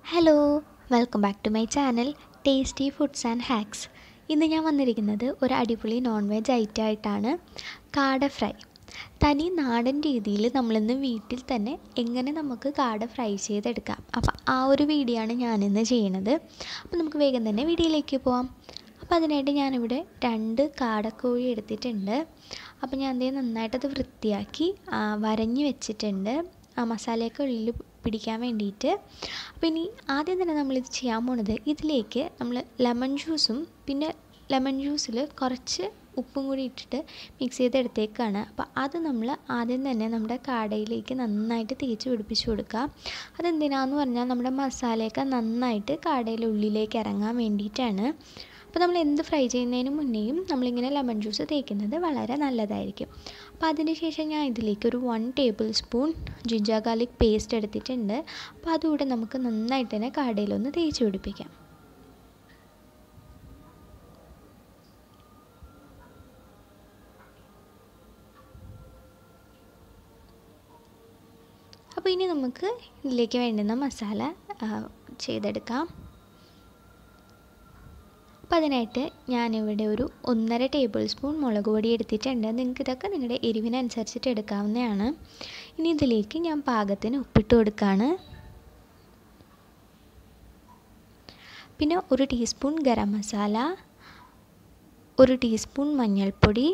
hello welcome back to my channel tasty foods and hacks ഇന്ന് ഞാൻ വന്നിരിക്കുന്നത് ഒരു അടിപൊളി നോൺ വെജ് ഐറ്റം ആയിട്ടാണ് കാട ഫ്രൈ തനി നാടൻ രീതിയിൽ നമ്മളിന്ന് വീട്ടിൽ തന്നെ എങ്ങനെ നമുക്ക് കാട ഫ്രൈ ചെയ്തെടുക്കാം അപ്പോൾ ആ ഒരു വീഡിയോ ആണ് ഞാനിന്ന് ചെയ്യണത് അപ്പോൾ നമുക്ക് വേഗം തന്നെ വീഡിയോയിലേക്ക് പോവാം അപ്പോൾ അതിനായിട്ട് ഞാനിവിടെ രണ്ട് കാടക്കോഴി എടുത്തിട്ടുണ്ട് അപ്പോൾ ഞാൻ അതേ നന്നായിട്ടത് വൃത്തിയാക്കി ആ, വരഞ്ഞ് വെച്ചിട്ടുണ്ട് ആ മസാലയൊക്കെ ഉള്ളിൽ പിടിക്കാൻ വേണ്ടിയിട്ട് അപ്പോൾ ഇനി ആദ്യം തന്നെ നമ്മളിത് ചെയ്യാൻ പോണത് ഇതിലേക്ക് നമ്മൾ ലെമൺ ജ്യൂസും പിന്നെ ലെമൺ ജ്യൂസിൽ കുറച്ച് ഉപ്പും കൂടി ഇട്ടിട്ട് മിക്സ് ചെയ്തെടുത്തേക്കാണ് അപ്പോൾ അത് നമ്മൾ ആദ്യം തന്നെ നമ്മുടെ കാടയിലേക്ക് നന്നായിട്ട് തേച്ച് പിടിപ്പിച്ച് കൊടുക്കുക അതെന്തിനാന്ന് പറഞ്ഞാൽ നമ്മുടെ മസാലയൊക്കെ നന്നായിട്ട് കാടയുടെ ഉള്ളിലേക്ക് ഇറങ്ങാൻ വേണ്ടിയിട്ടാണ് അപ്പോൾ നമ്മൾ എന്ത് ഫ്രൈ ചെയ്യുന്നതിന് മുന്നേയും നമ്മളിങ്ങനെ ലെമൺ ജ്യൂസ് തേക്കുന്നത് വളരെ നല്ലതായിരിക്കും അപ്പോൾ അതിന് ശേഷം ഞാൻ ഇതിലേക്ക് ഒരു one tablespoon ginger garlic paste എടുത്തിട്ടുണ്ട് അപ്പോൾ അതുകൂടെ നമുക്ക് നന്നായിട്ട് തന്നെ കാടയിലൊന്ന് തേച്ച് പിടിപ്പിക്കാം അപ്പോൾ ഇനി നമുക്ക് ഇതിലേക്ക് വേണ്ടുന്ന മസാല ആ, ചെയ്തെടുക്കാം അപ്പോൾ അതിനായിട്ട് ഞാനിവിടെ ഒരു ഒന്നര ടേബിൾ സ്പൂൺ മുളക് പൊടി എടുത്തിട്ടുണ്ട് നിങ്ങൾക്ക് ഇതൊക്കെ നിങ്ങളുടെ എരിവിനനുസരിച്ചിട്ട് എടുക്കാവുന്നതാണ് ഇനി ഇതിലേക്ക് ഞാൻ പാകത്തിന് ഉപ്പിട്ട് കൊടുക്കുകയാണ് പിന്നെ ഒരു ടീസ്പൂൺ ഗരം മസാല ഒരു ടീസ്പൂൺ മഞ്ഞൾപ്പൊടി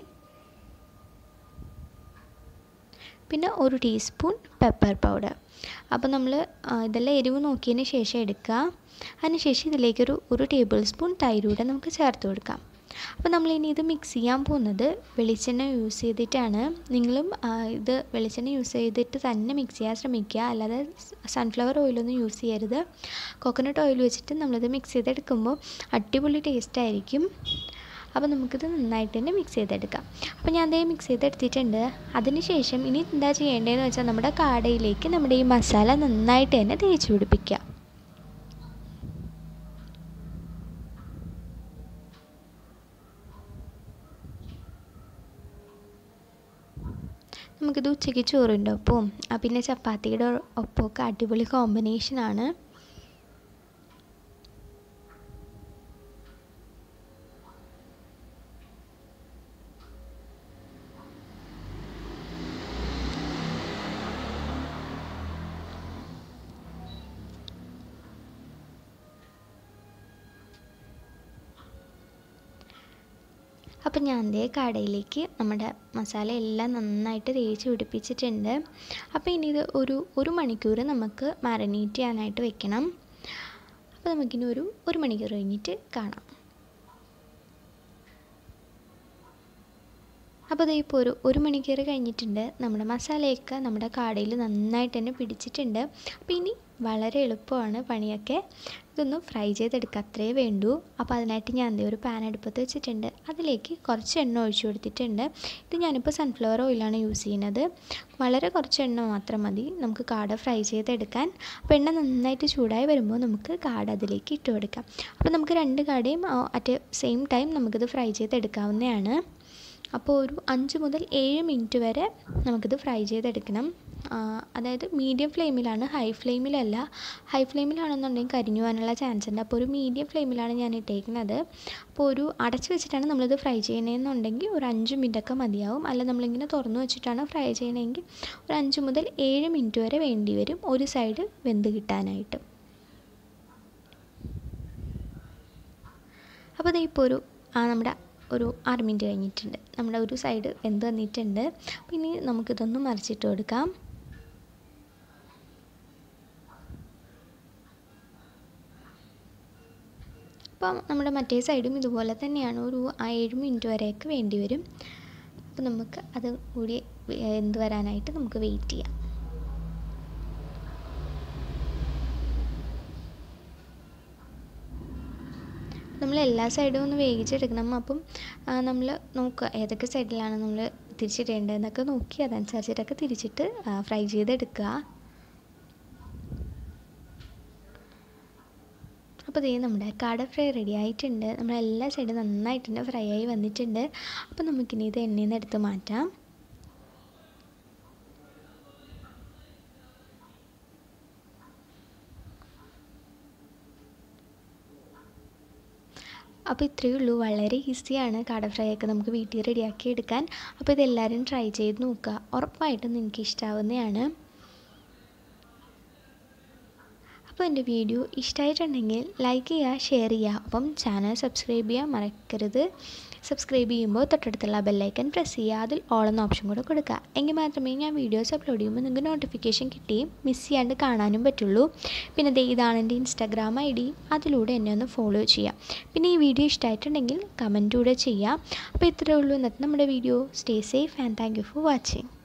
പിന്നെ ഒരു ടീസ്പൂൺ പെപ്പർ പൗഡർ അപ്പോൾ നമ്മൾ ഇതെല്ലാം എരിവ് നോക്കിയതിന് ശേഷം എടുക്കുക അതിനുശേഷം ഇതിലേക്കൊരു ഒരു ടേബിൾ സ്പൂൺ തൈരൂടെ നമുക്ക് ചേർത്ത് കൊടുക്കാം അപ്പോൾ നമ്മളിനി ഇത് മിക്സ് ചെയ്യാൻ പോകുന്നത് വെളിച്ചെണ്ണ യൂസ് ചെയ്തിട്ടാണ് നിങ്ങളും ആ, ഇത് വെളിച്ചെണ്ണ യൂസ് ചെയ്തിട്ട് തന്നെ മിക്സ് ചെയ്യാൻ ശ്രമിക്കുക അല്ലാതെ സൺഫ്ലവർ ഓയിലൊന്നും യൂസ് ചെയ്യരുത് കോക്കനട്ട് ഓയിൽ വെച്ചിട്ട് നമ്മളിത് മിക്സ് ചെയ്തെടുക്കുമ്പോൾ അടിപൊളി ടേസ്റ്റ് ആയിരിക്കും അപ്പോൾ നമുക്കിത് നന്നായിട്ട് തന്നെ മിക്സ് ചെയ്തെടുക്കാം അപ്പോൾ ഞാൻ അതേ മിക്സ് ചെയ്തെടുത്തിട്ടുണ്ട് അതിനുശേഷം ഇനി എന്താ ചെയ്യേണ്ടതെന്ന് വെച്ചാൽ നമ്മുടെ കാടയിലേക്ക് നമ്മുടെ ഈ മസാല നന്നായിട്ട് തന്നെ തേച്ച് പിടിപ്പിക്കുക നമുക്കിത് ഉച്ചയ്ക്ക് ചോറിൻ്റെ ഒപ്പവും ആ പിന്നെ ചപ്പാത്തിയുടെ ഒപ്പമൊക്കെ അടിപൊളി കോമ്പിനേഷനാണ് അപ്പം ഞാൻ ദേ കടയിലേക്ക് നമ്മുടെ മസാല എല്ലാം നന്നായിട്ട് തേച്ച് പിടിപ്പിച്ചിട്ടുണ്ട് അപ്പോൾ ഇനി ഇത് ഒരു ഒരു മണിക്കൂർ നമുക്ക് മാരിനേറ്റ് ചെയ്യാനായിട്ട് വെക്കണം അപ്പോൾ നമുക്കിനി ഒരു ഒരു മണിക്കൂർ കഴിഞ്ഞിട്ട് കാണാം അപ്പോൾ ദേ ഇപ്പോൾ ഒരു ഒരു മണിക്കൂർ കഴിഞ്ഞിട്ടുണ്ട് നമ്മുടെ മസാലയൊക്കെ നമ്മുടെ കാടയിൽ നന്നായിട്ട് തന്നെ പിടിച്ചിട്ടുണ്ട് അപ്പോൾ ഇനി വളരെ എളുപ്പമാണ് പണിയൊക്കെ ഇതൊന്ന് ഫ്രൈ ചെയ്തെടുക്കുക അത്രേ വേണ്ടൂ അപ്പോൾ അതിനായിട്ട് ഞാൻ ദേ ഒരു പാൻ അടുപ്പത്ത് വെച്ചിട്ടുണ്ട് അതിലേക്ക് കുറച്ച് എണ്ണ ഒഴിച്ചു കൊടുത്തിട്ടുണ്ട് ഇത് ഞാനിപ്പോൾ സൺഫ്ലവർ ഓയിലാണ് യൂസ് ചെയ്യുന്നത് വളരെ കുറച്ച് എണ്ണ മാത്രം മതി നമുക്ക് കാട ഫ്രൈ ചെയ്തെടുക്കാൻ അപ്പോൾ എണ്ണ നന്നായിട്ട് ചൂടായി വരുമ്പോൾ നമുക്ക് കാട അതിലേക്ക് ഇട്ട് കൊടുക്കാം അപ്പോൾ നമുക്ക് രണ്ട് കാടയും അറ്റ് സെയിം ടൈം നമുക്കിത് ഫ്രൈ ചെയ്തെടുക്കാവുന്നതാണ് അപ്പോൾ ഒരു അഞ്ച് മുതൽ ഏഴ് മിനിറ്റ് വരെ നമുക്കിത് ഫ്രൈ ചെയ്തെടുക്കണം ആ, അതായത് മീഡിയം ഫ്ലെയിമിലാണ് ഹൈ ഫ്ലെയിമിലല്ല ഹൈ ഫ്ലെയിമിലാണെന്നുണ്ടെങ്കിൽ കരിഞ്ഞു പോകാനുള്ള ചാൻസ് ഉണ്ട് അപ്പോൾ ഒരു മീഡിയം ഫ്ലെയിമിലാണ് ഞാൻ ഇട്ടേക്കുന്നത് അപ്പോൾ ഒരു അടച്ച് വെച്ചിട്ടാണ് നമ്മളിത് ഫ്രൈ ചെയ്യണമെന്നുണ്ടെങ്കിൽ ഒരു അഞ്ച് മിനിറ്റൊക്കെ മതിയാവും അല്ല നമ്മളിങ്ങനെ തുറന്നു വെച്ചിട്ടാണ് ഫ്രൈ ചെയ്യണമെങ്കിൽ ഒരു അഞ്ച് മുതൽ ഏഴ് മിനിറ്റ് വരെ വേണ്ടി വരും ഒരു സൈഡ് വെന്ത് കിട്ടാനായിട്ട് അപ്പോൾ ദേ ഇപ്പോൾ ഒരു ആ നമ്മുടെ ഒരു ആറ് മിനിറ്റ് കഴിഞ്ഞിട്ടുണ്ട് നമ്മുടെ ഒരു സൈഡ് വെന്ത് വന്നിട്ടുണ്ട് അപ്പോൾ ഇനി നമുക്കിതൊന്ന് മറിച്ചിട്ട് കൊടുക്കാം അപ്പം നമ്മുടെ മറ്റേ സൈഡും ഇതുപോലെ തന്നെയാണ് ഒരു ആ ഏഴ് മിനിറ്റ് വരെയൊക്കെ വേണ്ടി വരും അപ്പോൾ നമുക്ക് അത് കൂടി എന്ത് വരാനായിട്ട് നമുക്ക് വെയിറ്റ് ചെയ്യാം നമ്മൾ എല്ലാ സൈഡും ഒന്ന് വേവിച്ചെടുക്കണം അപ്പം നമ്മൾ നോക്കുക ഏതൊക്കെ സൈഡിലാണ് നമ്മൾ തിരിച്ചിടേണ്ടതെന്നൊക്കെ നോക്കി അതനുസരിച്ചിട്ടൊക്കെ തിരിച്ചിട്ട് ഫ്രൈ ചെയ്തെടുക്കുക അപ്പോൾ ഇതേ നമ്മുടെ കാട ഫ്രൈ റെഡി ആയിട്ടുണ്ട് നമ്മൾ എല്ലാ സൈഡും നന്നായിട്ട് തന്നെ ഫ്രൈ ആയി വന്നിട്ടുണ്ട് അപ്പോൾ നമുക്കിനി ഇത് എണ്ണയിൽ നിന്ന് എടുത്ത് മാറ്റാം അപ്പോൾ ഇത്രയേ ഉള്ളൂ വളരെ ഈസിയാണ് കാട ഫ്രൈ ഒക്കെ നമുക്ക് വീട്ടിൽ റെഡിയാക്കി എടുക്കാൻ അപ്പോൾ ഇതെല്ലാവരും ട്രൈ ചെയ്ത് നോക്കുക ഉറപ്പായിട്ടും നിങ്ങൾക്ക് ഇഷ്ടമാവുന്നതാണ് അപ്പോൾ എൻ്റെ വീഡിയോ ഇഷ്ടമായിട്ടുണ്ടെങ്കിൽ ലൈക്ക് ചെയ്യുക ഷെയർ ചെയ്യുക അപ്പം ചാനൽ സബ്സ്ക്രൈബ് ചെയ്യാൻ മറക്കരുത് സബ്സ്ക്രൈബ് ചെയ്യുമ്പോൾ തൊട്ടടുത്തുള്ള ബെല്ലൈക്കൺ പ്രസ് ചെയ്യുക അതിൽ ഓൾ എന്ന ഓപ്ഷൻ കൂടെ കൊടുക്കുക എങ്കിൽ മാത്രമേ ഞാൻ വീഡിയോസ് അപ്ലോഡ് ചെയ്യുമ്പോൾ നിങ്ങൾക്ക് നോട്ടിഫിക്കേഷൻ കിട്ടുകയും മിസ് ചെയ്യാണ്ട് കാണാനും പറ്റുള്ളൂ പിന്നെ ദേ ഇതാണ് എൻ്റെ ഇൻസ്റ്റാഗ്രാം ഐ ഡി അതിലൂടെ എന്നെ ഒന്ന് ഫോളോ ചെയ്യാം പിന്നെ ഈ വീഡിയോ ഇഷ്ടമായിട്ടുണ്ടെങ്കിൽ കമൻറ്റ് കൂടെ ചെയ്യാം അപ്പോൾ ഇത്രയേ ഉള്ളൂ ഇന്നത്തെ നമ്മുടെ video stay safe and thank you for watching